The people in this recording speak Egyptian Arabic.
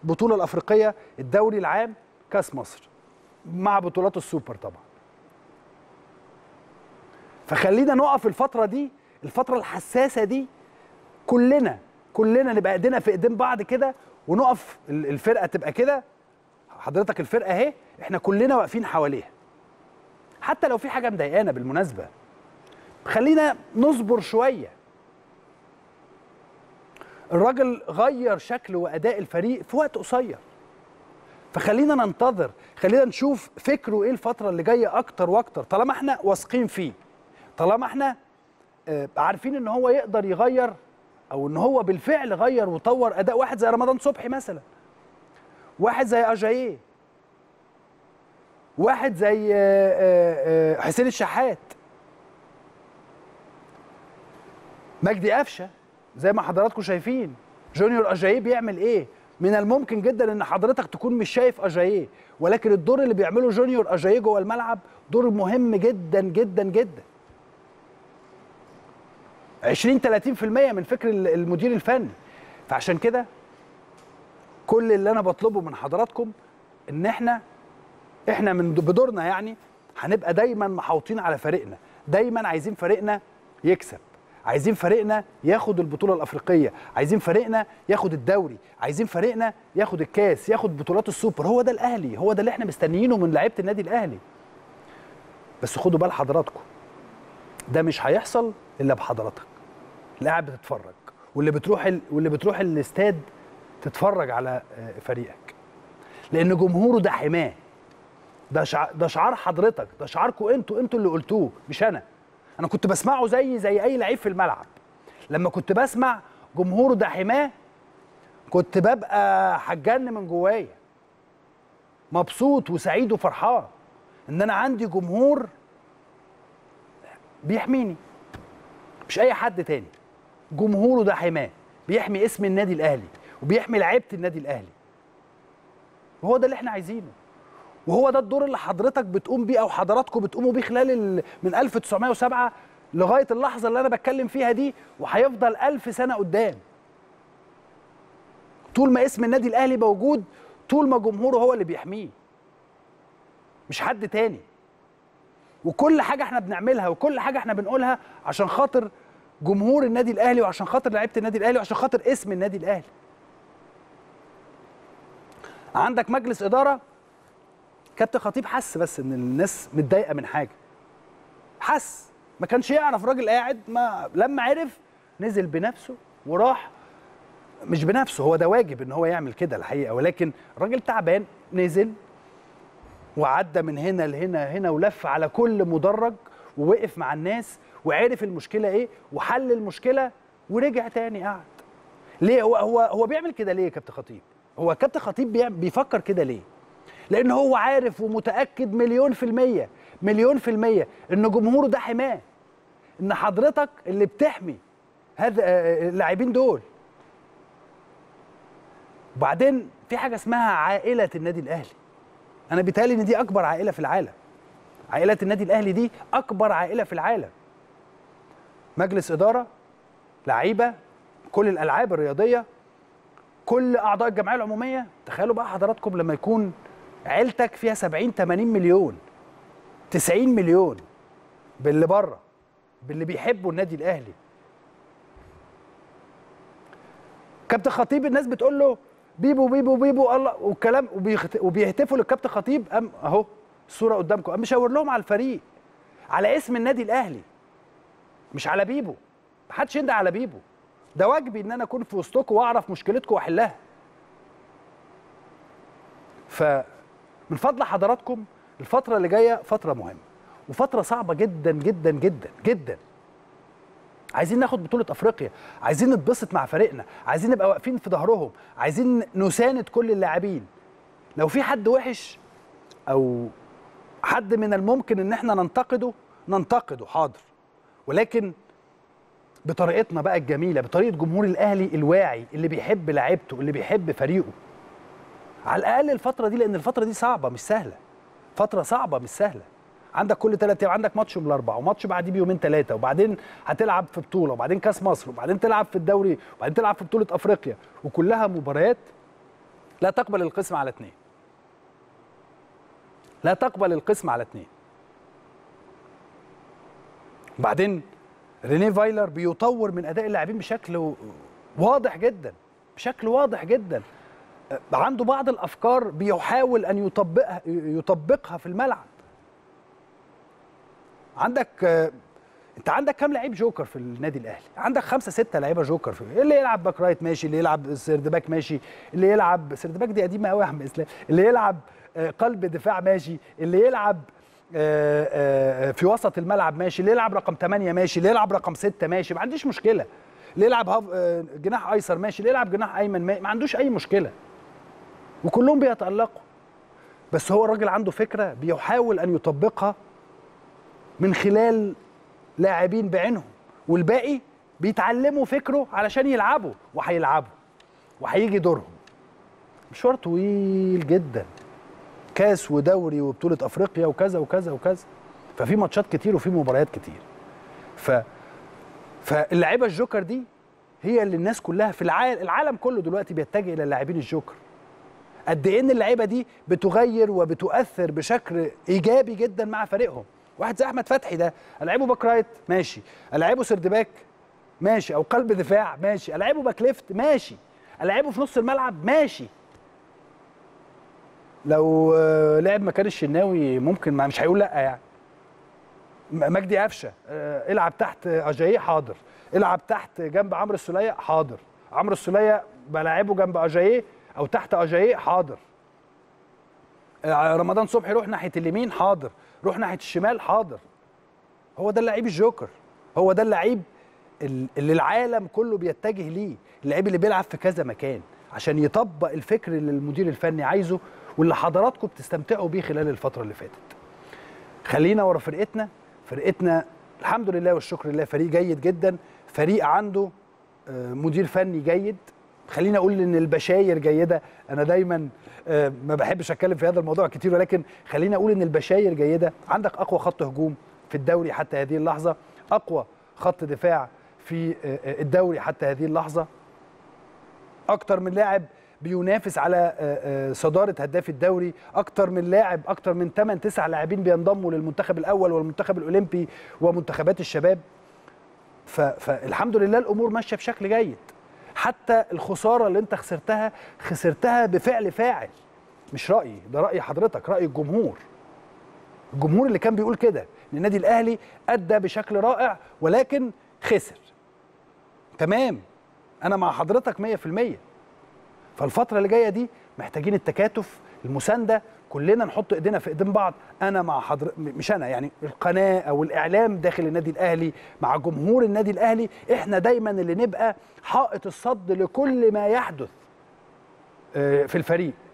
البطوله الافريقيه الدوري العام كاس مصر مع بطولات السوبر طبعا فخلينا نقف الفتره دي الفتره الحساسه دي كلنا كلنا نبقى ايدينا في ايدين بعض كده ونقف ال- الفرقه تبقى كده حضرتك الفرقه اهي احنا كلنا واقفين حواليها حتى لو في حاجه مضايقانا بالمناسبه خلينا نصبر شويه الراجل غير شكل واداء الفريق في وقت قصير فخلينا ننتظر خلينا نشوف فكره ايه الفتره اللي جايه اكتر واكتر طالما احنا واثقين فيه طالما احنا آه، عارفين ان هو يقدر يغير او ان هو بالفعل غير وطور اداء واحد زي رمضان صبحي مثلا واحد زي اجاييه واحد زي آه، آه، آه، حسين الشحات مجدي قفشه زي ما حضراتكم شايفين جونيور اجاييه بيعمل ايه من الممكن جدا ان حضرتك تكون مش شايف اجاييه ولكن الدور اللي بيعمله جونيور اجاييه جوه الملعب دور مهم جدا جدا جدا 20 30% من فكر ال- المدير الفني فعشان كده كل اللي انا بطلبه من حضراتكم ان احنا احنا من بدورنا يعني هنبقى دايما محاوطين على فريقنا دايما عايزين فريقنا يكسب عايزين فريقنا ياخد البطوله الافريقيه عايزين فريقنا ياخد الدوري عايزين فريقنا ياخد الكاس ياخد بطولات السوبر هو ده الاهلي هو ده اللي احنا مستنيينه من لعيبه النادي الاهلي بس خدوا بال حضراتكم ده مش هيحصل الا بحضرتك اللي قاعد بتتفرج واللي بتروح ال... واللي بتروح الاستاد تتفرج على آه، فريقك لان جمهوره ده حماه ده شع... ده شعار حضرتك ده شعاركم انتوا انتوا اللي قلتوه مش انا انا كنت بسمعه زي زي اي لعيب في الملعب لما كنت بسمع جمهوره ده حماه كنت ببقى هتجن من جوايا مبسوط وسعيد وفرحان ان انا عندي جمهور بيحميني مش اي حد تاني جمهوره ده حماه بيحمي اسم النادي الاهلي وبيحمي لعيبه النادي الاهلي وهو ده اللي احنا عايزينه وهو ده الدور اللي حضرتك بتقوم بيه او حضراتكم بتقوموا بيه خلال ال... من 1907 لغايه اللحظه اللي انا بتكلم فيها دي وهيفضل ألف سنه قدام طول ما اسم النادي الاهلي موجود طول ما جمهوره هو اللي بيحميه مش حد تاني وكل حاجه احنا بنعملها وكل حاجه احنا بنقولها عشان خاطر جمهور النادي الاهلي وعشان خاطر لعيبه النادي الاهلي وعشان خاطر اسم النادي الاهلي عندك مجلس اداره كابتن خطيب حس بس ان الناس متضايقه من حاجه حس ما كانش يعرف راجل قاعد ما لما عرف نزل بنفسه وراح مش بنفسه هو ده واجب ان هو يعمل كده الحقيقه ولكن راجل تعبان نزل وعدى من هنا لهنا هنا ولف على كل مدرج ووقف مع الناس وعرف المشكله ايه وحل المشكله ورجع تاني قعد ليه هو هو هو بيعمل كده ليه يا كابتن خطيب هو كابتن خطيب بيعمل بيفكر كده ليه لان هو عارف ومتاكد مليون في الميه مليون في الميه ان جمهوره ده حماه ان حضرتك اللي بتحمي هذا آه، اللاعبين دول وبعدين في حاجه اسمها عائله النادي الاهلي انا بيتهيألي ان دي اكبر عائله في العالم عائله النادي الاهلي دي اكبر عائله في العالم مجلس اداره لعيبه كل الالعاب الرياضيه كل اعضاء الجمعيه العموميه تخيلوا بقى حضراتكم لما يكون عيلتك فيها 70 80 مليون 90 مليون باللي بره باللي بيحبوا النادي الاهلي كابتن خطيب الناس بتقول له بيبو بيبو بيبو الله والكلام وبيخت... وبيهتفوا للكابتن خطيب قام اهو الصوره قدامكم قام مشاور لهم على الفريق على اسم النادي الاهلي مش على بيبو محدش يندى على بيبو ده واجبي ان انا اكون في وسطكم واعرف مشكلتكم واحلها فمن فضل حضراتكم الفتره اللي جايه فتره مهمه وفتره صعبه جدا جدا جدا جدا عايزين ناخد بطوله افريقيا عايزين نتبسط مع فريقنا عايزين نبقى واقفين في ظهرهم عايزين نساند كل اللاعبين لو في حد وحش او حد من الممكن ان احنا ننتقده ننتقده حاضر ولكن بطريقتنا بقى الجميله بطريقه جمهور الاهلي الواعي اللي بيحب لعيبته اللي بيحب فريقه على الاقل الفتره دي لان الفتره دي صعبه مش سهله فتره صعبه مش سهله عندك كل ثلاث ايام عندك ماتش يوم الاربعاء وماتش بعديه بيومين ثلاثه وبعدين هتلعب في بطوله وبعدين كاس مصر وبعدين تلعب في الدوري وبعدين تلعب في بطوله افريقيا وكلها مباريات لا تقبل القسم على اثنين لا تقبل القسم على اثنين وبعدين رينيه فايلر بيطور من اداء اللاعبين بشكل واضح جدا بشكل واضح جدا عنده بعض الافكار بيحاول ان يطبقها يطبقها في الملعب عندك انت عندك كام لعيب جوكر في النادي الاهلي عندك خمسة ستة لعيبه جوكر في اللي يلعب باك رايت ماشي اللي يلعب سيرد باك ماشي اللي يلعب سيرد باك دي قديمه قوي يا عم اسلام اللي يلعب قلب دفاع ماشي اللي يلعب في وسط الملعب ماشي اللي يلعب رقم 8 ماشي اللي يلعب رقم 6 ماشي ما عنديش مشكله اللي يلعب جناح ايسر ماشي اللي يلعب جناح ايمن ماشي. ما عندوش اي مشكله وكلهم بيتالقوا بس هو الراجل عنده فكره بيحاول ان يطبقها من خلال لاعبين بعينهم والباقي بيتعلموا فكره علشان يلعبوا وهيلعبوا وهيجي دورهم مشوار طويل جدا كاس ودوري وبطوله افريقيا وكذا وكذا وكذا ففي ماتشات كتير وفي مباريات كتير ف فاللعيبه الجوكر دي هي اللي الناس كلها في العالم العالم كله دلوقتي بيتجه الى اللاعبين الجوكر قد ايه ان اللعيبه دي بتغير وبتؤثر بشكل ايجابي جدا مع فريقهم واحد زي احمد فتحي ده العبه باك رايت ماشي العبه سيرد باك ماشي او قلب دفاع ماشي العبه باك ليفت ماشي العبه في نص الملعب ماشي لو لعب مكان الشناوي ممكن ما مش هيقول لا يعني مجدي قفشه العب تحت اجاييه حاضر العب تحت جنب عمرو السوليه حاضر عمرو السوليه بلاعبه جنب اجاييه او تحت اجاييه حاضر رمضان صبحي روح ناحيه اليمين حاضر روح ناحيه الشمال حاضر هو ده اللعيب الجوكر هو ده اللعيب اللي العالم كله بيتجه ليه اللعيب اللي بيلعب في كذا مكان عشان يطبق الفكر اللي المدير الفني عايزه واللي حضراتكم بتستمتعوا بيه خلال الفتره اللي فاتت خلينا ورا فرقتنا فرقتنا الحمد لله والشكر لله فريق جيد جدا فريق عنده مدير فني جيد خلينا اقول ان البشاير جيده انا دايما ما بحبش اتكلم في هذا الموضوع كتير ولكن خلينا اقول ان البشاير جيده عندك اقوى خط هجوم في الدوري حتى هذه اللحظه اقوى خط دفاع في الدوري حتى هذه اللحظه اكتر من لاعب بينافس على صداره هداف الدوري اكتر من لاعب اكتر من 8 9 لاعبين بينضموا للمنتخب الاول والمنتخب الاولمبي ومنتخبات الشباب فالحمد لله الامور ماشيه بشكل جيد حتى الخساره اللي انت خسرتها خسرتها بفعل فاعل مش رايي ده راي حضرتك راي الجمهور الجمهور اللي كان بيقول كده ان النادي الاهلي ادى بشكل رائع ولكن خسر تمام انا مع حضرتك 100% فالفتره اللي جايه دي محتاجين التكاتف المسانده كلنا نحط ايدينا في ايدين بعض انا مع حضر مش انا يعني القناه او الاعلام داخل النادي الاهلي مع جمهور النادي الاهلي احنا دايما اللي نبقى حائط الصد لكل ما يحدث في الفريق